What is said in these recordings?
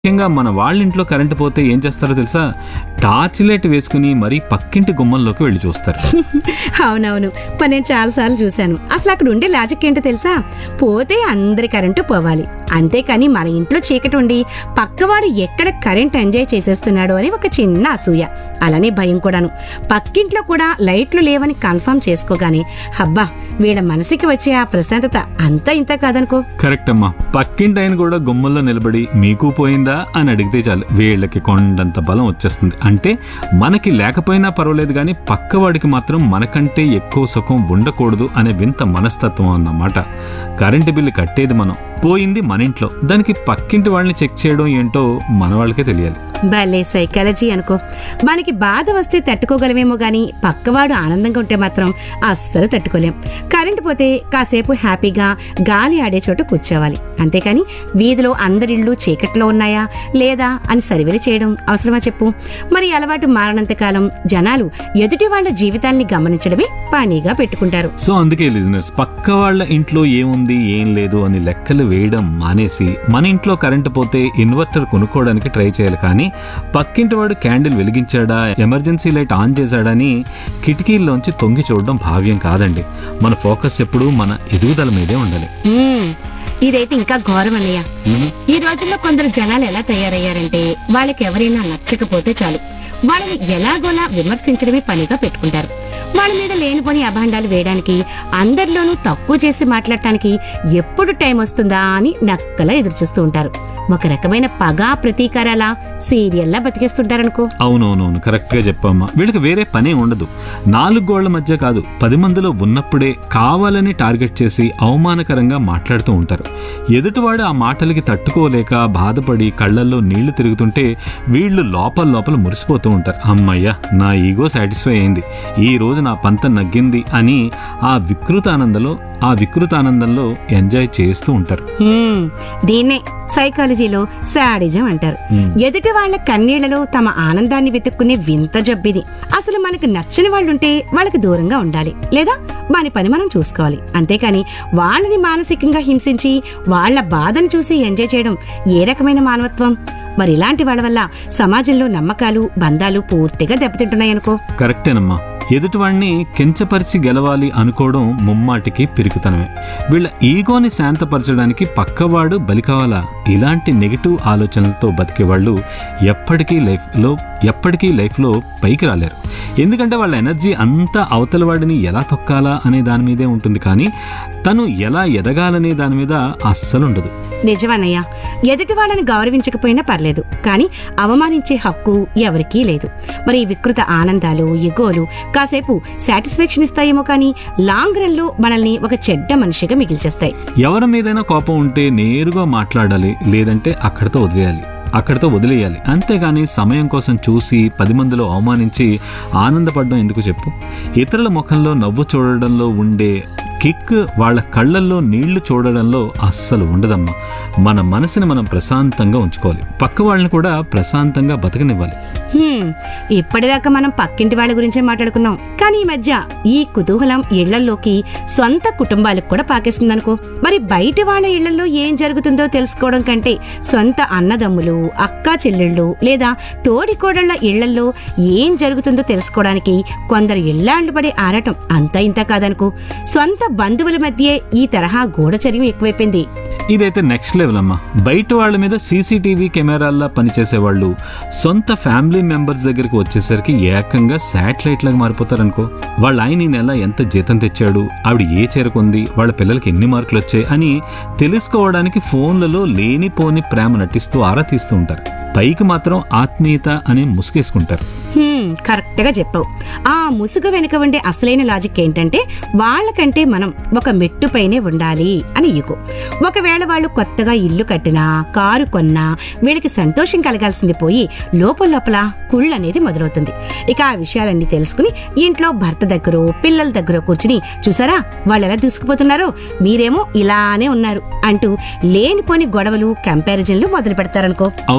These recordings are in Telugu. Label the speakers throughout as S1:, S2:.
S1: ముఖ్యంగా మన వాళ్ళ ఇంట్లో కరెంటు పోతే ఏం చేస్తారో తెలుసా టార్చ్ లైట్ వేసుకుని మరీ పక్కింటి గుమ్మంలోకి వెళ్ళి చూస్తారు
S2: అవునవును మరి నేను చాలాసార్లు చూశాను అసలు అక్కడ ఉండే లాజిక్ ఏంటో తెలుసా పోతే అందరి కరెంటు పోవాలి అంతేకాని మన ఇంట్లో చీకటి ఉండి పక్కవాడు ఎక్కడ కరెంట్ ఎంజాయ్ చేసేస్తున్నాడో అని ఒక చిన్న అసూయ అలానే భయం కూడాను పక్కింట్లో కూడా లైట్లు లేవని కన్ఫర్మ్ చేసుకోగానే హబ్బా వీళ్ళ మనసుకి వచ్చే ఆ ప్రశాంతత అంతా ఇంత కాదనుకో
S1: కరెక్ట్ అమ్మా పక్కింటి ఆయన కూడా గుమ్మంలో నిలబడి మీకు పోయిందా అని అడిగితే చాలు వీళ్ళకి కొండంత బలం వచ్చేస్తుంది అంటే మనకి లేకపోయినా పర్వాలేదు కానీ పక్కవాడికి మాత్రం మనకంటే ఎక్కువ సుఖం ఉండకూడదు అనే వింత మనస్తత్వం అన్నమాట కరెంటు బిల్లు కట్టేది మనం పోయింది మన ఇంట్లో దానికి పక్కింటి వాళ్ళని చెక్ చేయడం ఏంటో మన వాళ్ళకే తెలియాలి
S2: భలే సైకాలజీ అనుకో మనకి బాధ వస్తే తట్టుకోగలమేమో గాని పక్కవాడు ఆనందంగా ఉంటే మాత్రం అస్సలు తట్టుకోలేం కరెంటు పోతే కాసేపు హ్యాపీగా గాలి ఆడే చోట కూర్చోవాలి అంతేకాని వీధిలో అందరిళ్ళు చీకట్లో ఉన్నాయా లేదా అని సరివెలి చేయడం అవసరమా చెప్పు మరి ఈ అలవాటు మారనంత కాలం జనాలు ఎదుటి వాళ్ళ జీవితాల్ని గమనించడమే పనిగా పెట్టుకుంటారు
S1: సో అందుకే లిజనర్స్ పక్క వాళ్ళ ఇంట్లో ఏముంది ఏం లేదు అని లెక్కలు వేయడం మానేసి మన ఇంట్లో కరెంటు పోతే ఇన్వర్టర్ కొనుక్కోవడానికి ట్రై చేయాలి కానీ పక్కింటి వాడు క్యాండిల్ వెలిగించాడా ఎమర్జెన్సీ లైట్ ఆన్ చేశాడని కిటికీల్లోంచి తొంగి చూడడం భావ్యం కాదండి మన ఫోకస్ ఎప్పుడూ మన ఎదుగుదల మీదే ఉండాలి
S2: మ్మ్. ఇదైతే ఇంకా ఘోరం అన్నయ్య ఈ రోజుల్లో కొందరు జనాలు ఎలా తయారయ్యారంటే వాళ్ళకి ఎవరైనా నచ్చకపోతే చాలు వాళ్ళని ఎలాగోలా విమర్శించడమే పనిగా పెట్టుకుంటారు వాళ్ళ మీద లేనిపోని అభాండాలు వేయడానికి అందరిలోనూ తక్కువ చేసి మాట్లాడటానికి ఎప్పుడు టైం వస్తుందా అని నక్కలా ఎదురు చూస్తూ ఉంటారు ఒక రకమైన పగా ప్రతీకారాల సీరియల్లా బతికేస్తుంటారనుకో
S1: అవునవునవును కరెక్ట్ గా చెప్పమ్మా వీళ్ళకి వేరే పనే ఉండదు నాలుగు గోళ్ల మధ్య కాదు పది మందిలో ఉన్నప్పుడే కావాలని టార్గెట్ చేసి అవమానకరంగా మాట్లాడుతూ ఉంటారు ఎదుటివాడు ఆ మాటలకి తట్టుకోలేక బాధపడి కళ్ళల్లో నీళ్లు తిరుగుతుంటే వీళ్ళు లోపల లోపల మురిసిపోతూ ఉంటారు అమ్మయ్య నా ఈగో సాటిస్ఫై అయింది ఈ రోజు నా పంత నగ్గింది అని ఆ వికృతానందంలో ఆ వికృతానందంలో ఎంజాయ్ చేస్తూ ఉంటారు
S2: హ్మ్, దీన్నే సైకాలజీలో శాడిజం అంటారు ఎదుటి వాళ్ళ కన్నీళ్లలో తమ ఆనందాన్ని వెతుక్కునే వింత జబ్బిది అసలు మనకు నచ్చని వాళ్ళుంటే వాళ్ళకి దూరంగా ఉండాలి లేదా వాని పని మనం చూసుకోవాలి అంతేకాని వాళ్ళని మానసికంగా హింసించి వాళ్ళ బాధను చూసి ఎంజాయ్ చేయడం ఏ రకమైన మానవత్వం మరి ఇలాంటి వాళ్ళ వల్ల సమాజంలో నమ్మకాలు బంధాలు పూర్తిగా దెబ్బతింటున్నాయనుకో
S1: కరెక్టేనమ్మా ఎదుటివాడిని కించపరిచి గెలవాలి అనుకోవడం ముమ్మాటికి పిరికితనమే వీళ్ళ ఈగోని శాంతపరచడానికి పక్కవాడు బలి కావాలా ఇలాంటి నెగిటివ్ ఆలోచనలతో బతికే వాళ్ళు ఎప్పటికీ లైఫ్లో ఎప్పటికీ లైఫ్లో పైకి రాలేరు ఎందుకంటే వాళ్ళ ఎనర్జీ అంతా అవతల వాడిని ఎలా తొక్కాలా అనే దాని మీదే ఉంటుంది కానీ తను ఎలా ఎదగాలనే దాని మీద అస్సలు ఉండదు
S2: నిజమన్నయ్య ఎదుటి వాళ్ళని గౌరవించకపోయినా పర్లేదు కానీ అవమానించే హక్కు ఎవరికీ లేదు మరి ఈ వికృత ఆనందాలు ఎగోలు కాసేపు సాటిస్ఫాక్షన్ ఇస్తాయేమో కానీ లాంగ్ రన్ లో మనల్ని ఒక చెడ్డ మనిషిగా మిగిల్చేస్తాయి
S1: ఎవరి మీదైనా కోపం ఉంటే నేరుగా మాట్లాడాలి లేదంటే అక్కడితో వదిలేయాలి అక్కడితో వదిలేయాలి అంతేగాని సమయం కోసం చూసి పది మందిలో అవమానించి ఆనందపడడం ఎందుకు చెప్పు ఇతరుల ముఖంలో నవ్వు చూడడంలో ఉండే కిక్ వాళ్ళ కళ్ళల్లో నీళ్లు చూడడంలో అస్సలు ఉండదమ్మా మన మనసుని మనం ప్రశాంతంగా ఉంచుకోవాలి పక్క వాళ్ళని కూడా ప్రశాంతంగా బతకనివ్వాలి
S2: హ్మ్, ఇప్పటిదాకా మనం పక్కింటి వాళ్ళ గురించే మాట్లాడుకున్నాం కానీ ఈ మధ్య ఈ కుతూహలం ఇళ్లలోకి సొంత కుటుంబాలకు కూడా పాకేస్తుందనుకో మరి బయట వాళ్ళ ఇళ్లలో ఏం జరుగుతుందో తెలుసుకోవడం కంటే సొంత అన్నదమ్ములు అక్కా చెల్లెళ్ళు లేదా తోడి కోడళ్ల ఇళ్లల్లో ఏం జరుగుతుందో తెలుసుకోవడానికి కొందరు ఇళ్లాండ్లు పడే ఆరాటం అంతా ఇంత కాదనుకో సొంత బంధువుల మధ్య ఈ తరహా గూఢచర్యం ఎక్కువైపోయింది
S1: ఇదైతే నెక్స్ట్ లెవెల్ అమ్మా బయట వాళ్ళ మీద సీసీటీవీ కెమెరాల్లో పనిచేసే వాళ్ళు సొంత ఫ్యామిలీ మెంబర్స్ దగ్గరికి వచ్చేసరికి ఏకంగా శాటిలైట్ లాగా మారిపోతారనుకో వాళ్ళ ఆయన ఈ నెల ఎంత జీతం తెచ్చాడు ఆవిడ ఏ చేరుకుంది వాళ్ళ పిల్లలకి ఎన్ని మార్కులు వచ్చాయి అని తెలుసుకోవడానికి ఫోన్లలో లేనిపోని ప్రేమ నటిస్తూ ఆరా తీస్తూ ఉంటారు పైకి మాత్రం ఆత్మీయత అని ముసుగేసుకుంటారు
S2: హ్మ్, కరెక్ట్గా చెప్పావు ఆ ముసుగు వెనుక ఉండే అసలైన లాజిక్ ఏంటంటే వాళ్ళకంటే మనం ఒక మెట్టు పైనే ఉండాలి అని ఈగో ఒకవేళ వాళ్ళు కొత్తగా ఇల్లు కట్టినా కారు కొన్నా వీళ్ళకి సంతోషం కలగాల్సింది పోయి లోపల లోపల కుళ్ళు అనేది మొదలవుతుంది ఇక ఆ విషయాలన్నీ తెలుసుకుని ఇంట్లో భర్త దగ్గర పిల్లల దగ్గర కూర్చుని చూసారా వాళ్ళు ఎలా దూసుకుపోతున్నారో మీరేమో ఇలానే ఉన్నారు అంటూ లేనిపోని గొడవలు కంపారిజన్లు మొదలు పెడతారనుకో
S1: అవునమ్మా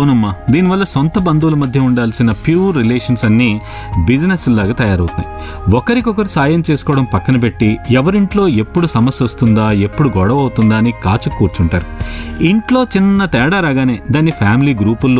S1: దీనివల్ల సొంత బంధువుల మధ్య ఉండాల్సిన ప్యూర్ రిలేషన్స్ అన్నీ బిజినెస్ లాగా తయారవుతున్నాయి ఒకరికొకరు సాయం చేసుకోవడం పక్కన పెట్టి ఎవరింట్లో ఎప్పుడు సమస్య వస్తుందా ఎప్పుడు గొడవ అవుతుందా అని కాచు కూర్చుంటారు ఇంట్లో చిన్న తేడా రాగానే దాన్ని ఫ్యామిలీ గ్రూపుల్లో